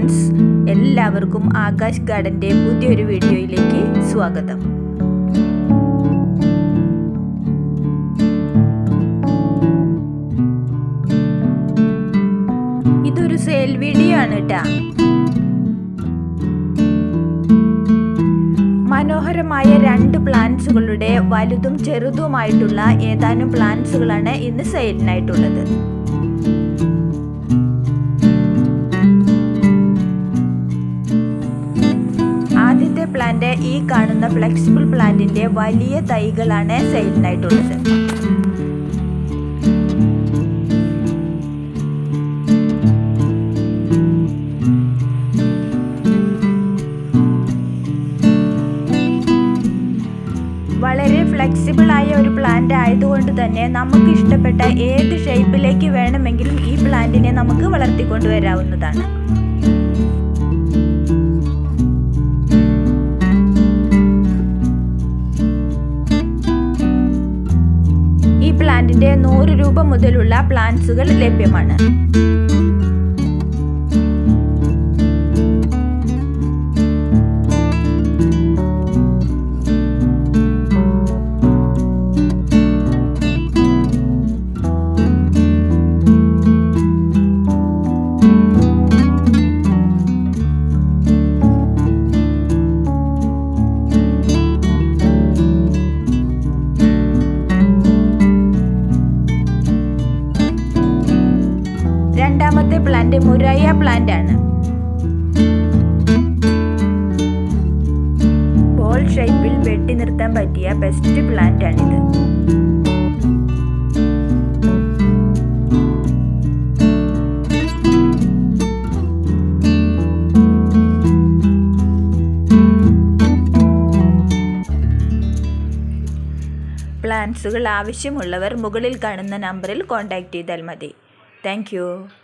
friends എല്ലാവർക്കും ആകാശ് ഗാർഡൻ്റെ പുതിയൊരു വീഡിയോയിലേക്ക് സ്വാഗതം ഇതൊരു സെയിൽ വീഡിയോ ആണ് കേട്ടാ മനോഹരമായ രണ്ട് പ്ലാന്റ്സുകളുടെ വലുതും ചെറുതുമായിട്ടുള്ള ഏതാനും പ്ലാന്റ്സുകളാണ് ഇന്ന് സെയിലിനായിട്ടുള്ളത് ആദ്യത്തെ പ്ലാന്റ് ഈ കാണുന്ന ഫ്ലെക്സിബിൾ പ്ലാന്റിന്റെ വലിയ തൈകളാണ് സെയിലിനായിട്ടുള്ളത് വളരെ ഫ്ലെക്സിബിൾ ആയ ഒരു പ്ലാന്റ് ആയതുകൊണ്ട് തന്നെ നമുക്ക് ഇഷ്ടപ്പെട്ട ഏത് ഷേപ്പിലേക്ക് വേണമെങ്കിലും ഈ പ്ലാന്റിനെ നമുക്ക് വളർത്തിക്കൊണ്ടുവരാവുന്നതാണ് ഈ പ്ലാന്റിന്റെ നൂറ് രൂപ മുതലുള്ള പ്ലാന്റ്സുകൾ ലഭ്യമാണ് രണ്ടാമത്തെ പ്ലാന്റ് മുരയ പ്ലാന്റ് ആണ് ബോൾ ഷേപ്പിൽ വെട്ടി നിർത്താൻ പറ്റിയ ബെസ്റ്റ് പ്ലാന്റ് ആണിത് പ്ലാന്റ്സുകൾ ആവശ്യമുള്ളവർ മുകളിൽ കാണുന്ന നമ്പറിൽ കോൺടാക്റ്റ് ചെയ്താൽ മതി താങ്ക്